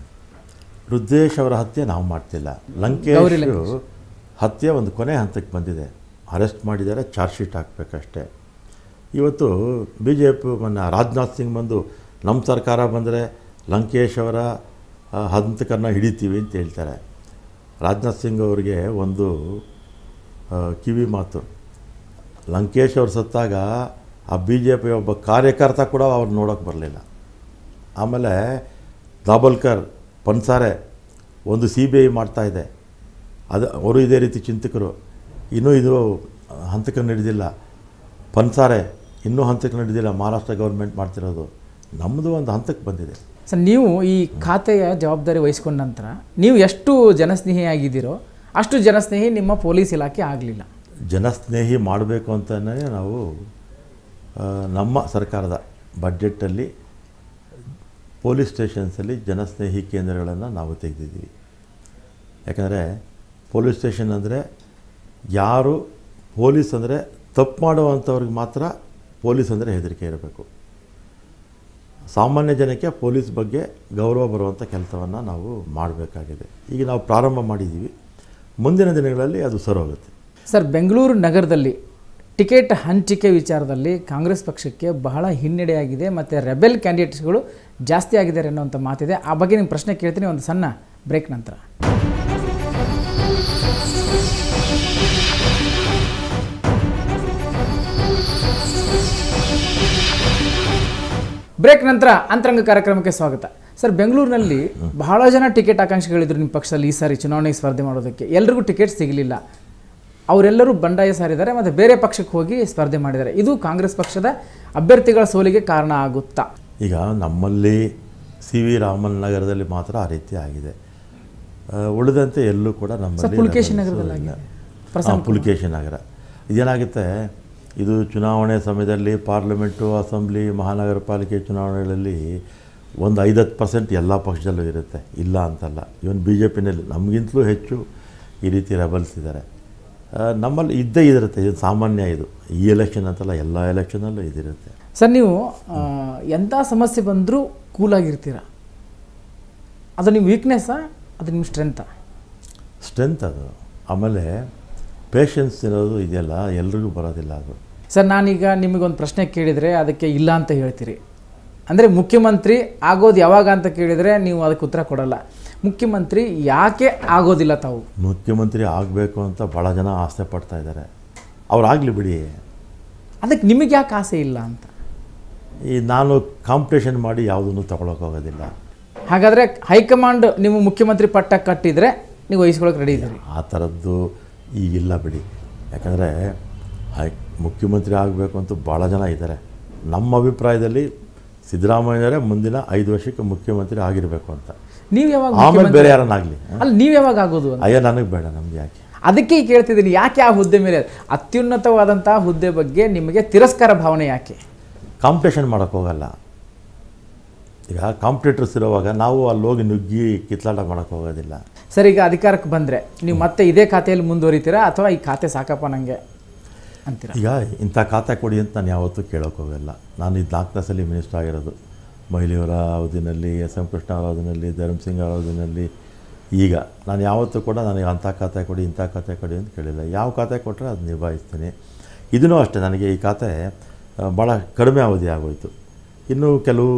ರುದ್ರೇಶ್ ಅವರ ಹತ್ಯೆ ನಾವು ಮಾಡ್ತಿಲ್ಲ ಗೌರಿ ಲಂಕೇಶ್ ಹತ್ಯೆ ಒಂದು ಕೊನೆ ಹಂತಕ್ಕೆ ಬಂದಿದೆ ಅರೆಸ್ಟ್ ಮಾಡಿದ್ದಾರೆ ಚಾರ್ಜ್ ಶೀಟ್ ಹಾಕಬೇಕಷ್ಟೇ ಇವತ್ತು ಬಿ ಜೆ ಪಿ ಮೊನ್ನೆ ರಾಜನಾಥ್ ಸಿಂಗ್ ಬಂದು ನಮ್ಮ ಸರ್ಕಾರ ಬಂದರೆ ಲಂಕೇಶ್ ಅವರ ಆ, ಹಂತಕರನ್ನ ಹಿಡಿತೀವಿ ಅಂತ ಹೇಳ್ತಾರೆ ರಾಜನಾಥ್ ಸಿಂಗ್ ಅವರಿಗೆ ಒಂದು ಆ, ಕಿವಿ ಮಾತು ಲಂಕೇಶ್ ಅವ್ರು ಸತ್ತಾಗ ಆ ಬಿ ಜೆ ಪಿ ಒಬ್ಬ ಕಾರ್ಯಕರ್ತ ಕೂಡ ಅವ್ರು ನೋಡೋಕ್ಕೆ ಬರಲಿಲ್ಲ ಆಮೇಲೆ ದಾಬೋಲ್ಕರ್ ಪನ್ಸಾರೆ ಒಂದು ಸಿ ಬಿ ಐ ಮಾಡ್ತಾಯಿದೆ ಅದು ಅವರು ಇದೇ ರೀತಿ ಚಿಂತಕರು ಇನ್ನೂ ಇದು ಹಂತಕ್ಕೆ ನಡೆದಿಲ್ಲ ಪನ್ಸಾರೆ ಇನ್ನೂ ಹಂತಕ್ಕೆ ನಡೆದಿಲ್ಲ ಮಹಾರಾಷ್ಟ್ರ ಗೌರ್ಮೆಂಟ್ ಮಾಡ್ತಿರೋದು ನಮ್ಮದು ಒಂದು ಹಂತಕ್ಕೆ ಬಂದಿದೆ ಸರ್ ನೀವು ಈ ಖಾತೆಯ ಜವಾಬ್ದಾರಿ ವಹಿಸ್ಕೊಂಡ ನಂತರ ನೀವು ಎಷ್ಟು ಜನಸ್ನೇಹಿಯಾಗಿದ್ದೀರೋ ಅಷ್ಟು ಜನಸ್ನೇಹಿ ನಿಮ್ಮ ಪೊಲೀಸ್ ಇಲಾಖೆ ಆಗಲಿಲ್ಲ ಜನಸ್ನೇಹಿ ಮಾಡಬೇಕು ಅಂತಲೇ ನಾವು ಆ, ನಮ್ಮ ಸರ್ಕಾರದ ಬಡ್ಜೆಟ್ಟಲ್ಲಿ ಪೊಲೀಸ್ ಸ್ಟೇಷನ್ಸಲ್ಲಿ ಜನಸ್ನೇಹಿ ಕೇಂದ್ರಗಳನ್ನು ನಾವು ತೆಗೆದಿದ್ದೀವಿ ಯಾಕಂದರೆ ಪೊಲೀಸ್ ಸ್ಟೇಷನ್ ಅಂದರೆ ಯಾರು ಪೊಲೀಸ್ ಅಂದರೆ ತಪ್ಪು ಮಾಡುವಂಥವ್ರಿಗೆ ಮಾತ್ರ ಪೊಲೀಸ್ ಅಂದರೆ ಹೆದರಿಕೆ ಇರಬೇಕು ಸಾಮಾನ್ಯ ಜನಕ್ಕೆ ಪೊಲೀಸ್ ಬಗ್ಗೆ ಗೌರವ ಬರುವಂಥ ಕೆಲಸವನ್ನು ನಾವು ಮಾಡಬೇಕಾಗಿದೆ ಈಗ ನಾವು ಪ್ರಾರಂಭ ಮಾಡಿದ್ದೀವಿ ಮುಂದಿನ ದಿನಗಳಲ್ಲಿ ಅದು ಸರೋಗುತ್ತೆ ಸರ್ ಬೆಂಗಳೂರು ನಗರದಲ್ಲಿ ಟಿಕೆಟ್ ಹಂಚಿಕೆ ವಿಚಾರದಲ್ಲಿ ಕಾಂಗ್ರೆಸ್ ಪಕ್ಷಕ್ಕೆ ಬಹಳ ಹಿನ್ನಡೆಯಾಗಿದೆ ಮತ್ತು ರೆಬೆಲ್ ಕ್ಯಾಂಡಿಡೇಟ್ಸ್ಗಳು ಜಾಸ್ತಿ ಆಗಿದ್ದಾರೆ ಅನ್ನೋಂಥ ಮಾತಿದೆ ಆ ಬಗ್ಗೆ ನಿಮ್ಮ ಪ್ರಶ್ನೆ ಕೇಳ್ತೀನಿ ಒಂದು ಸಣ್ಣ ಬ್ರೇಕ್ ನಂತರ ಬ್ರೇಕ್ ನಂತರ ಅಂತರಂಗ ಕಾರ್ಯಕ್ರಮಕ್ಕೆ ಸ್ವಾಗತ ಸರ್ ಬೆಂಗಳೂರಿನಲ್ಲಿ ಬಹಳ ಜನ ಟಿಕೆಟ್ ಆಕಾಂಕ್ಷಿಗಳಿದ್ರು ನಿಮ್ಮ ಪಕ್ಷದಲ್ಲಿ ಈ ಸಾರಿ ಚುನಾವಣೆಗೆ ಸ್ಪರ್ಧೆ ಮಾಡೋದಕ್ಕೆ ಎಲ್ರಿಗೂ ಟಿಕೆಟ್ ಸಿಗಲಿಲ್ಲ ಅವರೆಲ್ಲರೂ ಬಂಡಾಯ ಸಾರಿದ್ದಾರೆ ಮತ್ತು ಬೇರೆ ಪಕ್ಷಕ್ಕೆ ಹೋಗಿ ಸ್ಪರ್ಧೆ ಮಾಡಿದ್ದಾರೆ ಇದು ಕಾಂಗ್ರೆಸ್ ಪಕ್ಷದ ಅಭ್ಯರ್ಥಿಗಳ ಸೋಲಿಗೆ ಕಾರಣ ಆಗುತ್ತಾ ಈಗ ನಮ್ಮಲ್ಲಿ ಸಿ ವಿ ರಾಮನ್ ನಗರದಲ್ಲಿ ಮಾತ್ರ ಆ ರೀತಿ ಆಗಿದೆ ಆ, ಉಳಿದಂತೆ ಎಲ್ಲೂ ಕೂಡ ನಮ್ಮಲ್ಲಿ ಪುಲಕೇಶಿ rebels ನಗರದಲ್ಲಿ ಇಲ್ಲ. ಆಗಿದೆ. ಆ, ಪುಲಕೇಶಿ ನಗರ ಇದೇನಾಗುತ್ತೆ ಇದು ಚುನಾವಣೆ ಸಮಯದಲ್ಲಿ ಪಾರ್ಲಿಮೆಂಟು ಅಸೆಂಬ್ಲಿ ಮಹಾನಗರ ಪಾಲಿಕೆ ಚುನಾವಣೆಗಳಲ್ಲಿ ಒಂದು ಐದತ್ತು ಪರ್ಸೆಂಟ್ ಎಲ್ಲ ಪಕ್ಷದಲ್ಲೂ ಇರುತ್ತೆ ಇಲ್ಲ ಅಂತಲ್ಲ ಇವನ್ ಬಿ ಜೆ ಪಿನಲ್ಲಿ ನಮಗಿಂತಲೂ ಹೆಚ್ಚು ಈ ರೀತಿ ರೆಬಲ್ಸ್ ಇದ್ದಾರೆ ಆ, ನಮ್ಮಲ್ಲಿ ಇದ್ದೇ ಇದಿರುತ್ತೆ ಇದು ಸಾಮಾನ್ಯ ಇದು ಈ ಎಲೆಕ್ಷನ್ ಅಂತಲ್ಲ ಎಲ್ಲ ಎಲೆಕ್ಷನಲ್ಲೂ ಇದಿರುತ್ತೆ ಸರ್ ನೀವು ಆ, ಎಂಥ ಸಮಸ್ಯೆ ಬಂದರೂ ಕೂಲಾಗಿರ್ತೀರ ಅದು ನಿಮ್ಮ ವೀಕ್ನೆಸ್ಸಾ ಅದು ನಿಮ್ಮ ಸ್ಟ್ರೆಂತಾ ಸ್ಟ್ರೆಂತ್ ಅದು ಆಮೇಲೆ ಪೇಷನ್ಸ್ ಇರೋದು ಇದೆಯಲ್ಲ ಎಲ್ರಿಗೂ ಬರೋದಿಲ್ಲ ಅದು ಸರ್ ನಾನೀಗ ನಿಮಗೊಂದು ಪ್ರಶ್ನೆ ಕೇಳಿದರೆ ಅದಕ್ಕೆ ಇಲ್ಲ ಅಂತ ಹೇಳ್ತೀರಿ ಅಂದರೆ ಮುಖ್ಯಮಂತ್ರಿ ಆಗೋದು ಯಾವಾಗ ಅಂತ ಕೇಳಿದರೆ ನೀವು ಅದಕ್ಕೆ ಉತ್ತರ ಕೊಡಲ್ಲ ಮುಖ್ಯಮಂತ್ರಿ ಯಾಕೆ ಆಗೋದಿಲ್ಲ ತಾವು ಮುಖ್ಯಮಂತ್ರಿ ಆಗಬೇಕು ಅಂತ ಭಾಳ ಜನ ಆಸೆ ಪಡ್ತಾ ಇದ್ದಾರೆ ಅವ್ರು ಆಗಲಿ ಬಿಡಿ ಅದಕ್ಕೆ ನಿಮಗೆ ಯಾಕೆ ಆಸೆ ಇಲ್ಲ ಅಂತ ಈ ನಾನು ಕಾಂಪಿಟೇಷನ್ ಮಾಡಿ ಯಾವುದನ್ನು ತಗೊಳಕ್ಕೆ ಹೋಗೋದಿಲ್ಲ ಹಾಗಾದ್ರೆ ಹೈಕಮಾಂಡ್ ನೀವು ಮುಖ್ಯಮಂತ್ರಿ ಪಟ್ಟ ಕಟ್ಟಿದ್ರೆ ನೀವು ವಹಿಸ್ಕೊಳಕ್ ರೆಡಿ ಇದ್ದೀರಿ ಆ ಥರದ್ದು ಈಗಿಲ್ಲ ಬಿಡಿ ಯಾಕಂದರೆ ಹೈ ಮುಖ್ಯಮಂತ್ರಿ ಆಗಬೇಕು ಅಂತ ಭಾಳ ಜನ ಇದ್ದಾರೆ ನಮ್ಮ ಅಭಿಪ್ರಾಯದಲ್ಲಿ ಸಿದ್ದರಾಮಯ್ಯರೇ ಮುಂದಿನ ಐದು ವರ್ಷಕ್ಕೆ ಮುಖ್ಯಮಂತ್ರಿ ಆಗಿರಬೇಕು ಅಂತ ನೀವು ಯಾವಾಗ ಆಮೇಲೆ ಬೇರೆ ಯಾರನ್ನಾಗಲಿ ಅಲ್ಲಿ ನೀವು ಯಾವಾಗ ಆಗೋದು ಅಂತ ಅಯ್ಯೋ ನನಗೆ ಬೇಡ ನಮ್ಗೆ ಯಾಕೆ ಅದಕ್ಕೆ ಈ ಕೇಳ್ತಿದ್ದೀನಿ ಯಾಕೆ ಆ ಹುದ್ದೆ ಮೇಲೆ ಅತ್ಯುನ್ನತವಾದಂತಹ ಹುದ್ದೆ ಬಗ್ಗೆ ನಿಮಗೆ ತಿರಸ್ಕಾರ ಭಾವನೆ ಯಾಕೆ ಕಾಂಪಿಟೇಷನ್ ಮಾಡೋಕ್ಕೆ ಹೋಗಲ್ಲ ಈಗ ಕಾಂಪಿಟೇಟರ್ಸ್ ಇರುವಾಗ ನಾವು ಅಲ್ಲಿ ಹೋಗಿ ನುಗ್ಗಿ ಕಿತ್ಲಾಟ ಮಾಡೋಕ್ಕೆ ಹೋಗೋದಿಲ್ಲ ಸರ್ ಈಗ ಅಧಿಕಾರಕ್ಕೆ ಬಂದರೆ ನೀವು ಮತ್ತೆ ಇದೇ ಖಾತೆಯಲ್ಲಿ ಮುಂದುವರಿತೀರಾ ಅಥವಾ ಈ ಖಾತೆ ಸಾಕಪ್ಪ ನನಗೆ ಅಂತೀರಾ ಈಗ ಇಂಥ ಖಾತೆ ಕೊಡಿ ಅಂತ ನಾನು ಯಾವತ್ತೂ ಕೇಳೋಕೆ ಹೋಗಲ್ಲ ನಾನು ಇದು ನಾಲ್ಕನೇ ಸಲ ಮಿನಿಸ್ಟರ್ ಆಗಿರೋದು ಮಹಿಳೆಯರ ಅವಧಿನಲ್ಲಿ ಎಸ್ ಎಂ ಕೃಷ್ಣ ಅವರ ಅವಧಿನಲ್ಲಿ ಧರ್ಮಸಿಂಗ್ ಅವರ ಅವಧಿನಲ್ಲಿ ಈಗ ನಾನು ಯಾವತ್ತೂ ಕೂಡ ನನಗೆ ಅಂಥ ಖಾತೆ ಕೊಡಿ ಇಂಥ ಖಾತೆ ಕೊಡಿ ಅಂತ ಕೇಳಿಲ್ಲ ಯಾವ ಖಾತೆ ಕೊಟ್ಟರೆ ಅದು ನಿಭಾಯಿಸ್ತೀನಿ ಇದೂ ಅಷ್ಟೇ ನನಗೆ ಈ ಖಾತೆ ಆ, ಭಾಳ ಕಡಿಮೆ ಅವಧಿ ಆಗೋಯಿತು ಇನ್ನೂ ಕೆಲವು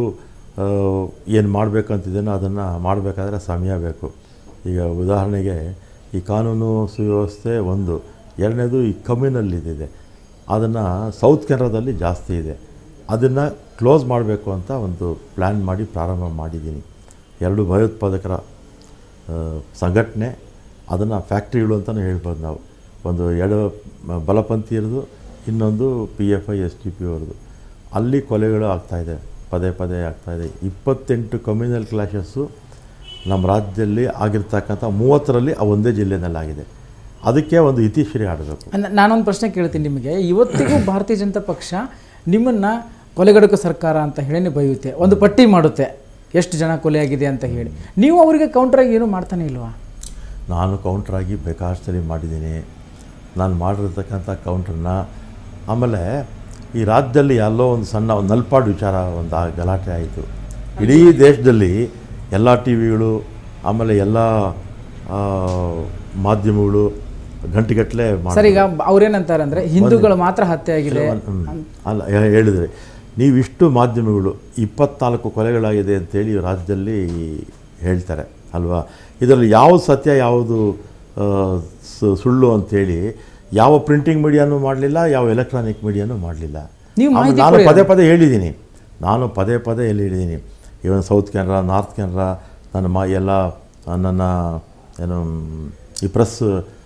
ಏನು ಮಾಡಬೇಕಂತಿದ್ದೇನೋ ಅದನ್ನು ಮಾಡಬೇಕಾದ್ರೆ ಸಮಯ ಬೇಕು ಈಗ ಉದಾಹರಣೆಗೆ ಈ ಕಾನೂನು ಸುವ್ಯವಸ್ಥೆ ಒಂದು ಎರಡನೇದು ಈ ಕಮ್ಯುನಲ್ ಇದಿದೆ ಅದನ್ನು ಸೌತ್ ಕೆನರಾದಲ್ಲಿ ಜಾಸ್ತಿ ಇದೆ ಅದನ್ನು ಕ್ಲೋಸ್ ಮಾಡಬೇಕು ಅಂತ ಒಂದು ಪ್ಲ್ಯಾನ್ ಮಾಡಿ ಪ್ರಾರಂಭ ಮಾಡಿದ್ದೀನಿ ಎರಡು ಭಯೋತ್ಪಾದಕರ ಆ, ಸಂಘಟನೆ ಅದನ್ನು ಫ್ಯಾಕ್ಟ್ರಿಗಳು ಅಂತಲೂ ಹೇಳ್ಬೋದು ನಾವು ಒಂದು ಎಡ ಬಲಪಂಥೀಯರದು ಇನ್ನೊಂದು P F I S D P ಅವ್ರದ್ದು ಅಲ್ಲಿ ಕೊಲೆಗಳು ಆಗ್ತಾಯಿದೆ ಪದೇ ಪದೇ ಆಗ್ತಾಯಿದೆ ಇಪ್ಪತ್ತೆಂಟು ಕಮ್ಯುನಲ್ ಕ್ಲಾಶಸ್ಸು ನಮ್ಮ ರಾಜ್ಯದಲ್ಲಿ ಆಗಿರ್ತಕ್ಕಂಥ ಮೂವತ್ತರಲ್ಲಿ ಆ ಒಂದೇ ಜಿಲ್ಲೆನಲ್ಲಾಗಿದೆ ಅದಕ್ಕೆ ಒಂದು ಇತಿಶ್ರೀ ಆಡಬೇಕು ನ- ನಾನೊಂದು ಪ್ರಶ್ನೆ ಕೇಳ್ತೀನಿ ನಿಮಗೆ ಇವತ್ತಿಗೂ ಭಾರತೀಯ ಜನತಾ ಪಕ್ಷ ನಿಮ್ಮನ್ನು ಕೊಲೆಗಡುಕು ಸರ್ಕಾರ ಅಂತ ಹೇಳಿ ಬೈಯುತ್ತೆ ಒಂದು ಪಟ್ಟಿ ಮಾಡುತ್ತೆ ಎಷ್ಟು ಜನ ಕೊಲೆಯಾಗಿದೆ ಅಂತ ಹೇಳಿ ನೀವು ಅವರಿಗೆ ಕೌಂಟ್ರಾಗಿ ಏನು ಮಾಡ್ತಾನೆ ಇಲ್ವಾ ನಾನು ಕೌಂಟ್ರಾಗಿ ಬೇಕಾದಷ್ಟು ಸರಿ ಮಾಡಿದ್ದೀನಿ ನಾನು ಮಾಡಿರ್ತಕ್ಕಂಥ ಕೌಂಟ್ರನ್ನ ಆಮೇಲೆ ಈ ರಾಜ್ಯದಲ್ಲಿ ಎಲ್ಲೋ ಒಂದು ಸಣ್ಣ ಒಂದು ನಲ್ಪಾಡು ವಿಚಾರ ಒಂದು ಆ ಗಲಾಟೆ ಆಯಿತು ಇಡೀ ದೇಶದಲ್ಲಿ ಎಲ್ಲ ಟಿ ವಿಗಳು ಆಮೇಲೆ ಎಲ್ಲ ಆ, ಮಾಧ್ಯಮಗಳು ಗಂಟೆಗಟ್ಟಲೆ ಮಾಡಿ ಸರ್ ಈಗ ಅವ್ರೇನಂತಾರೆ ಅಂದ್ರೆ ಹಿಂದೂಗಳು ಮಾತ್ರ ಹತ್ಯೆ ಆಗಿದೆ ಹ್ಮ್. ಅಲ್ಲ ಹೇ- ಹೇಳಿದ್ರಿ ನೀವಿಷ್ಟು ಮಾಧ್ಯಮಗಳು ಇಪ್ಪತ್ನಾಲ್ಕು ಕೊಲೆಗಳಾಗಿದೆ ಅಂತೇಳಿ ರಾಜ್ಯದಲ್ಲಿ ಹೇಳ್ತಾರೆ ಅಲ್ವಾ ಇದರಲ್ಲಿ ಯಾವುದು ಸತ್ಯ ಯಾವುದು ಆ, ಸು- ಸುಳ್ಳು ಅಂತೇಳಿ ಯಾವ ಪ್ರಿಂಟಿಂಗ್ ಮೀಡಿಯಾನೂ ಮಾಡಲಿಲ್ಲ ಯಾವ ಎಲೆಕ್ಟ್ರಾನಿಕ್ ಮೀಡಿಯಾನೂ ಮಾಡಲಿಲ್ಲ ನೀವು ಮಾಹಿತಿ ನಾನು ಕೊಡಿ. ಪದೇ ಪದೇ ಹೇಳಿದ್ದೀನಿ ನಾನು ಪದೇ ಪದೇ ಎಲ್ಲಿ ಹೇಳಿದ್ದೀನಿ even south Canara north Canara ನನ್ನ ಮಾ ಎಲ್ಲ ಆ, ನನ್ನ ಏನು ಮ್, ಈ ಪ್ರೆಸ್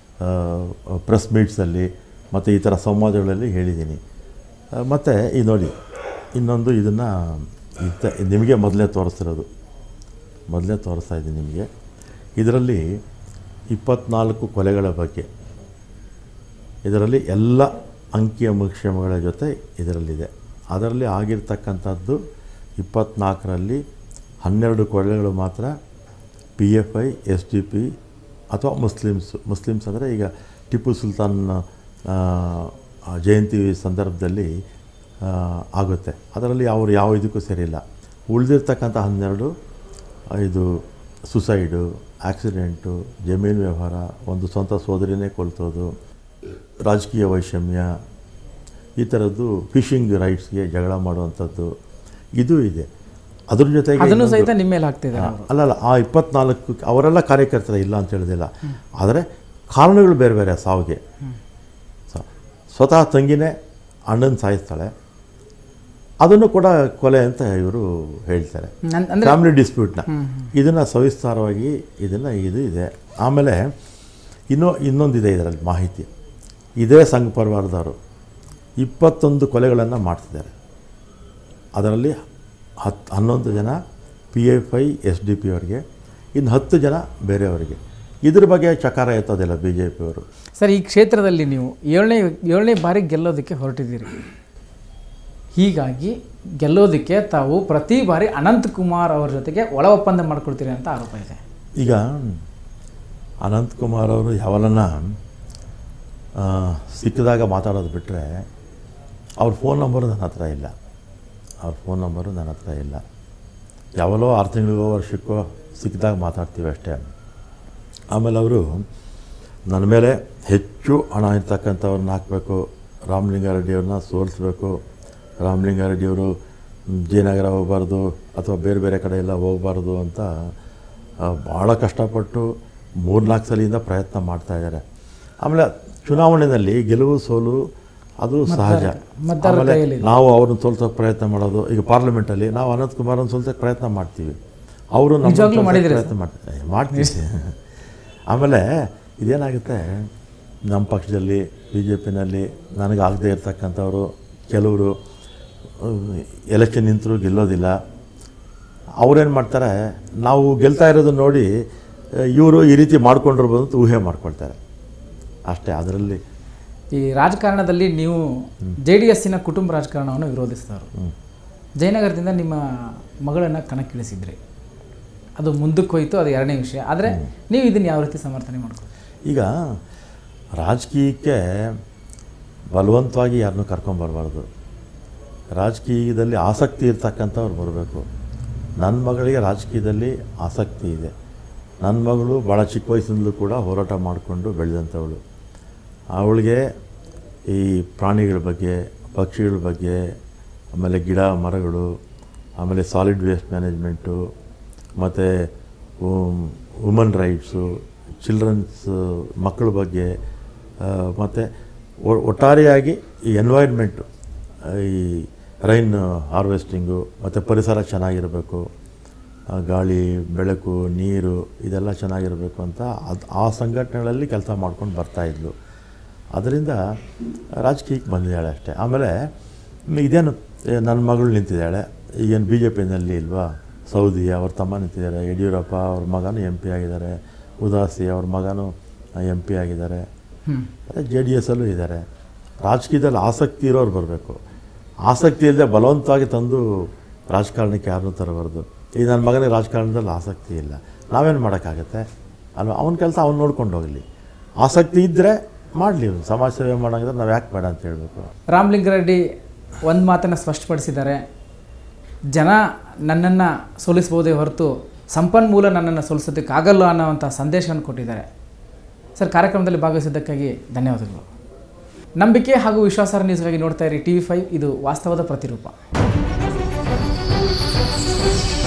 ಪ್ರೆಸ್ ಮೀಟ್ಸಲ್ಲಿ ಮತ್ತು ಈ ಥರ ಸಂವಾದಗಳಲ್ಲಿ ಹೇಳಿದ್ದೀನಿ ಮತ್ತು ಈ ನೋಡಿ ಇನ್ನೊಂದು ಇದನ್ನು ಇತ್ತ ನಿಮಗೆ ಮೊದಲೇ ತೋರಿಸ್ತಿರೋದು ಮೊದಲೇ ತೋರಿಸ್ತಾ ಇದ್ದೀನಿ ನಿಮಗೆ ಇದರಲ್ಲಿ ಇಪ್ಪತ್ನಾಲ್ಕು ಕೊಲೆಗಳ ಬಗ್ಗೆ ಇದರಲ್ಲಿ ಎಲ್ಲ ಅಂಕಿ ಅಂಶಗಳ ಜೊತೆ ಇದರಲ್ಲಿದೆ ಅದರಲ್ಲಿ ಆಗಿರ್ತಕ್ಕಂಥದ್ದು ಇಪ್ಪತ್ನಾಲ್ಕರಲ್ಲಿ ಹನ್ನೆರಡು ಕೊಲೆಗಳು ಮಾತ್ರ P F I S D P I Muslims Muslims ಅಂದರೆ ಈಗ ಟಿಪ್ಪು ಸುಲ್ತಾನ್ ಆ, ಆ ಜಯಂತಿ ಸಂದರ್ಭದಲ್ಲಿ ಆ, ಆಗುತ್ತೆ ಅದರಲ್ಲಿ ಅವರು ಯಾವ ಇದಕ್ಕೂ ಸೇರಿಲ್ಲ ಉಳಿದಿರ್ತಕ್ಕಂಥ ಹನ್ನೆರಡು ಇದು ಸುಸೈಡು ಆಕ್ಸಿಡೆಂಟು ಜಮೀನು ವ್ಯವಹಾರ ಒಂದು ಸ್ವಂತ ಸೋದರಿನೇ ಕೊಲ್ತೋದು ರಾಜಕೀಯ ವೈಷಮ್ಯ ಈ ಥರದ್ದು ಫಿಶಿಂಗ್ ರೈಟ್ಸ್ಗೆ ಜಗಳ ಮಾಡುವಂಥದ್ದು ಇದು ಇದೆ ಅದ್ರ ಜೊತೆಗೆ ಅದನ್ನು ಇನ್ನೊಂದು- ಸಹಿತ ನಿಮ್ಮ ಮೇಲೆ ಹಾಕ್ತಿದ್ದಾರೆ ಅವರು ಅಲ್ಲಲ್ಲ ಆ ಇಪ್ಪತ್ನಾಲ್ಕು ಅವರೆಲ್ಲ ಕಾರ್ಯಕರ್ತರ ಇಲ್ಲ ಅಂತ ಹೇಳೋದಿಲ್ಲ ಆದರೆ ಕಾರಣಗಳು ಬೇರೆ ಬೇರೆ ಸಾವಿಗೆ ಸ- ಸ್ವತಃ ತಂಗಿನೇ ಅಣ್ಣನ ಸಾಯಿಸ್ತಾಳೆ ಅದನ್ನು ಕೂಡ ಕೊಲೆ ಅಂತ ಇವರು ಹೇಳ್ತಾರೆ ನನ್- ಅಂದ್ರೆ ಫ್ಯಾಮಿಲಿ ಡಿಸ್ಪ್ಯೂಟ್ನ ಇದನ್ನು ಸವಿಸ್ತಾರವಾಗಿ ಇದನ್ನು ಇದು ಇದೆ ಆಮೇಲೆ ಇನ್ನೂ ಇನ್ನೊಂದಿದೆ ಇದರಲ್ಲಿ ಮಾಹಿತಿ ಇದೇ ಸಂಘ ಪರಿವಾರದವರು ಇಪ್ಪತ್ತೊಂದು ಕೊಲೆಗಳನ್ನು ಮಾಡ್ತಿದ್ದಾರೆ ಅದರಲ್ಲಿ ಹತ್ತು ಹನ್ನೊಂದು ಜನ P F I S D P ಅವರಿಗೆ ಇನ್ನು ಹತ್ತು ಜನ ಬೇರೆಯವರಿಗೆ ಇದ್ರ ಬಗ್ಗೆ ಚಕಾರ ಎತ್ತೋದಿಲ್ಲ ಬಿ ಜೆ ಪಿಯವರು ಸರ್ ಈ ಕ್ಷೇತ್ರದಲ್ಲಿ ನೀವು ಏಳನೇ ಏಳನೇ ಬಾರಿ ಗೆಲ್ಲೋದಕ್ಕೆ ಹೊರಟಿದ್ದೀರಿ ಹೀಗಾಗಿ ಗೆಲ್ಲೋದಕ್ಕೆ ತಾವು ಪ್ರತಿ ಬಾರಿ ಅನಂತಕುಮಾರ್ ಅವ್ರ ಜೊತೆಗೆ ಒಳ ಒಪ್ಪಂದ ಮಾಡ್ಕೊಳ್ತೀರಿ ಅಂತ ಆರೋಪ ಇದೆ ಈಗ ಅನಂತಕುಮಾರ್ ಅವರು ಯಾವಲನ್ನ ಆ, ಸಿಕ್ಕಿದಾಗ ಮಾತಾಡೋದು ಬಿಟ್ಟರೆ ಅವ್ರ ಫೋನ್ ನಂಬರು ನನ್ನ ಹತ್ರ ಇಲ್ಲ ಅವ್ರ ಫೋನ್ ನಂಬರು ನನ್ನ ಹತ್ರ ಇಲ್ಲ ಯಾವಲೋ ಆರು ತಿಂಗಳಿಗೋ ವರ್ಷಕ್ಕೋ ಸಿಕ್ಕಿದಾಗ ಮಾತಾಡ್ತೀವಿ ಅಷ್ಟೇ ಆಮೇಲೆ ಅವರು ನನ್ನ ಮೇಲೆ ಹೆಚ್ಚು ಹಣ ಇರ್ತಕ್ಕಂಥವ್ರನ್ನ ಹಾಕಬೇಕು ರಾಮಲಿಂಗಾರೆಡ್ಡಿಯವ್ರನ್ನ ಸೋಲಿಸ್ಬೇಕು ರಾಮಲಿಂಗಾರೆಡ್ಡಿಯವರು ಜಯನಗರ ಹೋಗಬಾರ್ದು ಅಥವಾ ಬೇರೆ ಬೇರೆ ಕಡೆ ಎಲ್ಲ ಹೋಗಬಾರ್ದು ಅಂತ ಆ, ಭಾಳ ಕಷ್ಟಪಟ್ಟು ಮೂರ್ನಾಲ್ಕು ಸಲಿಂದ ಪ್ರಯತ್ನ ಮಾಡ್ತಾ ಇದ್ದಾರೆ ಆಮೇಲೆ ಚುನಾವಣೆಯಲ್ಲಿ ಗೆಲುವು ಸೋಲು ಅದು ಸಹಜ ಮತದಾರರ ಆಮೇಲೆ ಕೈಯಲ್ಲಿದೆ. ನಾವು ಅವ್ರನ್ನ ಸೋಲ್ಸೋಕೆ ಪ್ರಯತ್ನ ಮಾಡೋದು ಈಗ ಪಾರ್ಲಿಮೆಂಟಲ್ಲಿ ನಾವು ಅನಂತ್ ಕುಮಾರನ್ನ ಸೋಲ್ಸೋಕೆ ಪ್ರಯತ್ನ ಮಾಡ್ತೀವಿ ಅವರು ನಮ್ಮ ನಿಜವಾಗ್ಲೂ ಕೆಲ್ಸ ಮಾಡಿದ್ದೀರಾ ಪ್ರಯತ್ನ ಮಾಡ್ತಾರೆ ಮಾಡ್ತೀವಿ ಆಮೇಲೆ ಇದೇನಾಗುತ್ತೆ ನಮ್ಮ ಪಕ್ಷದಲ್ಲಿ ಬಿ ಜೆ ಪಿನಲ್ಲಿ ನನಗೆ ಆಗದೇ ಇರ್ತಕ್ಕಂಥವ್ರು ಕೆಲವರು ಎಲೆಕ್ಷನ್ ನಿಂತರೂ ಗೆಲ್ಲೋದಿಲ್ಲ ಅವ್ರೇನು ಮಾಡ್ತಾರೆ ನಾವು ಗೆಲ್ತಾ ಇರೋದನ್ನ ನೋಡಿ ಇವರು ಈ ರೀತಿ ಮಾಡ್ಕೊಂಡಿರ್ಬೋದು ಅಂತ ಊಹೆ ಮಾಡ್ಕೊಳ್ತಾರೆ ಅಷ್ಟೇ ಅದರಲ್ಲಿ ಈ ರಾಜಕಾರಣದಲ್ಲಿ ನೀವು ಜೆ ಡಿ ಎಸ್ಸಿನ ಕುಟುಂಬ ರಾಜಕಾರಣವನ್ನು ವಿರೋಧಿಸಿದವರು ಜಯನಗರದಿಂದ ನಿಮ್ಮ ಮಗಳನ್ನು ಕಣಕ್ಕಿಳಿಸಿದ್ರಿ ಅದು ಮುಂದಕ್ಕೆ ಹೋಯಿತು ಅದು ಎರಡನೇ ವಿಷಯ ಆದರೆ ನೀವು ಇದನ್ನು ಯಾವ ರೀತಿ ಸಮರ್ಥನೆ ಮಾಡ್ಕೊಳ್ಳಿ ಈಗ ರಾಜಕೀಯಕ್ಕೆ ಬಲವಂತವಾಗಿ ಯಾರನ್ನೂ ಕರ್ಕೊಂಬರ್ಬಾರ್ದು ರಾಜಕೀಯದಲ್ಲಿ ಆಸಕ್ತಿ ಇರ್ತಕ್ಕಂಥವ್ರು ಬರಬೇಕು ನನ್ನ ಮಗಳಿಗೆ ರಾಜಕೀಯದಲ್ಲಿ ಆಸಕ್ತಿ ಇದೆ ನನ್ನ ಮಗಳು ಭಾಳ ಚಿಕ್ಕ ವಯಸ್ಸಿನಲ್ಲೂ ಕೂಡ ಹೋರಾಟ ಮಾಡಿಕೊಂಡು ಬೆಳೆದಂಥವಳು ಅವಳಿಗೆ ಈ ಪ್ರಾಣಿಗಳ ಬಗ್ಗೆ ಪಕ್ಷಿಗಳ ಬಗ್ಗೆ ಆಮೇಲೆ ಗಿಡ ಮರಗಳು ಆಮೇಲೆ ಸಾಲಿಡ್ ವೇಸ್ಟ್ ಮ್ಯಾನೇಜ್ಮೆಂಟು ಮತ್ತು ವುಮನ್ ರೈಟ್ಸು ಚಿಲ್ಡ್ರನ್ಸ್ ಮಕ್ಕಳ ಬಗ್ಗೆ ಮತ್ತು ಒಟ್ಟಾರೆಯಾಗಿ ಈ ಎನ್ವೈರ್ಮೆಂಟು ಈ ರೈನ್ ಹಾರ್ವೆಸ್ಟಿಂಗು ಮತ್ತು ಪರಿಸರ ಚೆನ್ನಾಗಿರಬೇಕು ಆ, ಗಾಳಿ ಬೆಳಕು ನೀರು ಇದೆಲ್ಲ ಚೆನ್ನಾಗಿರಬೇಕು ಅಂತ ಅದು ಆ ಸಂಘಟನೆಗಳಲ್ಲಿ ಕೆಲಸ ಮಾಡ್ಕೊಂಡು ಬರ್ತಾಯಿದ್ಲು ಅದರಿಂದ ರಾಜಕೀಯಕ್ಕೆ ಬಂದಿದ್ದಾಳೆ ಅಷ್ಟೇ ಆಮೇಲೆ ಮ್, ಇದೇನು ಏ, ನನ್ನ ಮಗಳು ನಿಂತಿದ್ದಾಳೆ ಈಗೇನು ಬಿ ಜೆ ಪಿನಲ್ಲಿ ಇಲ್ವಾ ಸೌದಿ ಅವ್ರ ತಮ್ಮ ನಿಂತಿದ್ದಾರೆ ಯಡಿಯೂರಪ್ಪ ಅವ್ರ ಮಗನೂ ಎಂ ಪಿ ಆಗಿದ್ದಾರೆ ಉದಾಸಿ ಅವ್ರ ಮಗನೂ ಎಂ ಪಿ ಆಗಿದ್ದಾರೆ ಹ್ಞೂ ಅದೇ ಜೆ ಡಿ ಎಸ್ಸಲ್ಲೂ ಇದ್ದಾರೆ ರಾಜಕೀಯದಲ್ಲಿ ಆಸಕ್ತಿ ಇರೋರು ಬರಬೇಕು ಆಸಕ್ತಿ ಇಲ್ಲದೆ ಬಲವಂತವಾಗಿ ತಂದು ರಾಜಕಾರಣಕ್ಕೆ ಯಾರನ್ನೂ ತರಬಾರ್ದು ಈಗ ನನ್ನ ಮಗನಿಗೆ ರಾಜಕಾರಣದಲ್ಲಿ ಆಸಕ್ತಿ ಇಲ್ಲ ನಾವೇನು ಮಾಡೋಕ್ಕಾಗತ್ತೆ ಅಲ್ವಾ ಅವನ ಕೆಲಸ ಅವ್ನು ನೋಡ್ಕೊಂಡು ಹೋಗಲಿ ಆಸಕ್ತಿ ಇದ್ದರೆ ಮಾಡಲಿ ಸಮಾಜ ಸೇವೆ ಮಾಡೋಂಗಿದ್ರೆ ನಾವು ಯಾಕೆ ಬೇಡ ಅಂತ ಹೇಳಬೇಕು ರಾಮಲಿಂಗಾರೆಡ್ಡಿ ಒಂದು ಮಾತನ್ನು ಸ್ಪಷ್ಟಪಡಿಸಿದ್ದಾರೆ ಜನ ನನ್ನನ್ನು ಸೋಲಿಸ್ಬೋದೇ ಹೊರತು ಸಂಪನ್ಮೂಲ ನನ್ನನ್ನು ಸೋಲಿಸೋದಕ್ಕಾಗಲ್ಲ ಅನ್ನೋವಂಥ ಸಂದೇಶವನ್ನು ಕೊಟ್ಟಿದ್ದಾರೆ ಸರ್ ಕಾರ್ಯಕ್ರಮದಲ್ಲಿ ಭಾಗವಹಿಸಿದ್ದಕ್ಕಾಗಿ ಧನ್ಯವಾದಗಳು ನಂಬಿಕೆ ಹಾಗೂ ವಿಶ್ವಾಸಾರ್ಹ ನ್ಯೂಸ್ಗಾಗಿ ನೋಡ್ತಾ ಇರಿ ಟಿ ವಿ ಫೈವ್ ಇದು ವಾಸ್ತವದ ಪ್ರತಿರೂಪ